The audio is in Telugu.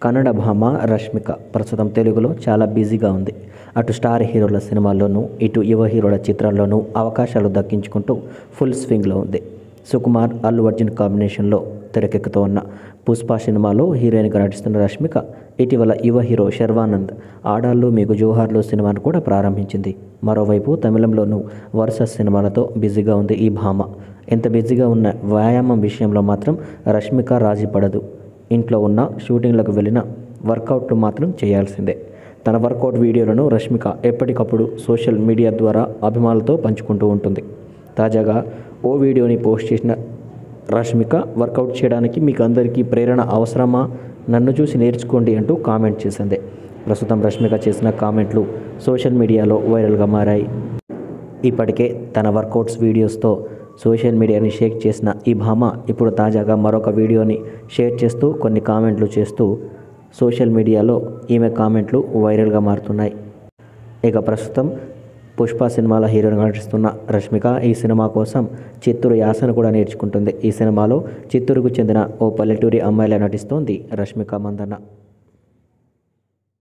కన్నడ భామ రష్మిక ప్రస్తుతం తెలుగులో చాలా బిజీగా ఉంది అటు స్టార్ హీరోల సినిమాల్లోనూ ఇటు యువ హీరోల చిత్రాల్లోనూ అవకాశాలు దక్కించుకుంటూ ఫుల్ స్వింగ్లో ఉంది సుకుమార్ అల్లు అర్జున్ కాంబినేషన్లో తెరకెక్కుతూ ఉన్న పుష్ప సినిమాలో హీరోయిన్గా నటిస్తున్న రష్మిక ఇటీవల యువ హీరో శర్వానంద్ ఆడాళ్ళు మీకు జోహార్లు సినిమాను కూడా ప్రారంభించింది మరోవైపు తమిళంలోనూ వరుస సినిమాలతో బిజీగా ఉంది ఈ భామ ఎంత బిజీగా ఉన్న వ్యాయామం విషయంలో మాత్రం రష్మిక రాజీ పడదు ఇంట్లో ఉన్న షూటింగ్లకు వెళ్ళిన వర్కౌట్లు మాత్రం చేయాల్సిందే తన వర్కౌట్ వీడియోలను రష్మిక ఎప్పటికప్పుడు సోషల్ మీడియా ద్వారా అభిమానులతో పంచుకుంటూ ఉంటుంది తాజాగా ఓ వీడియోని పోస్ట్ చేసిన రష్మిక వర్కౌట్ చేయడానికి మీకు అందరికీ ప్రేరణ అవసరమా నన్ను చూసి నేర్చుకోండి అంటూ కామెంట్ చేసింది ప్రస్తుతం రష్మిక చేసిన కామెంట్లు సోషల్ మీడియాలో వైరల్గా మారాయి ఇప్పటికే తన వర్కౌట్స్ వీడియోస్తో సోషల్ మీడియాని షేక్ చేసిన ఈ భామ ఇప్పుడు తాజాగా మరొక వీడియోని షేర్ చేస్తూ కొన్ని కామెంట్లు చేస్తూ సోషల్ మీడియాలో ఈమె కామెంట్లు వైరల్గా మారుతున్నాయి ఇక ప్రస్తుతం పుష్ప సినిమాల హీరోయిన్గా నటిస్తున్న రష్మిక ఈ సినిమా కోసం చిత్తూరు యాసను కూడా నేర్చుకుంటుంది ఈ సినిమాలో చిత్తూరుకు చెందిన ఓ పల్లెటూరి అమ్మాయిలా నటిస్తోంది రష్మిక మందన్న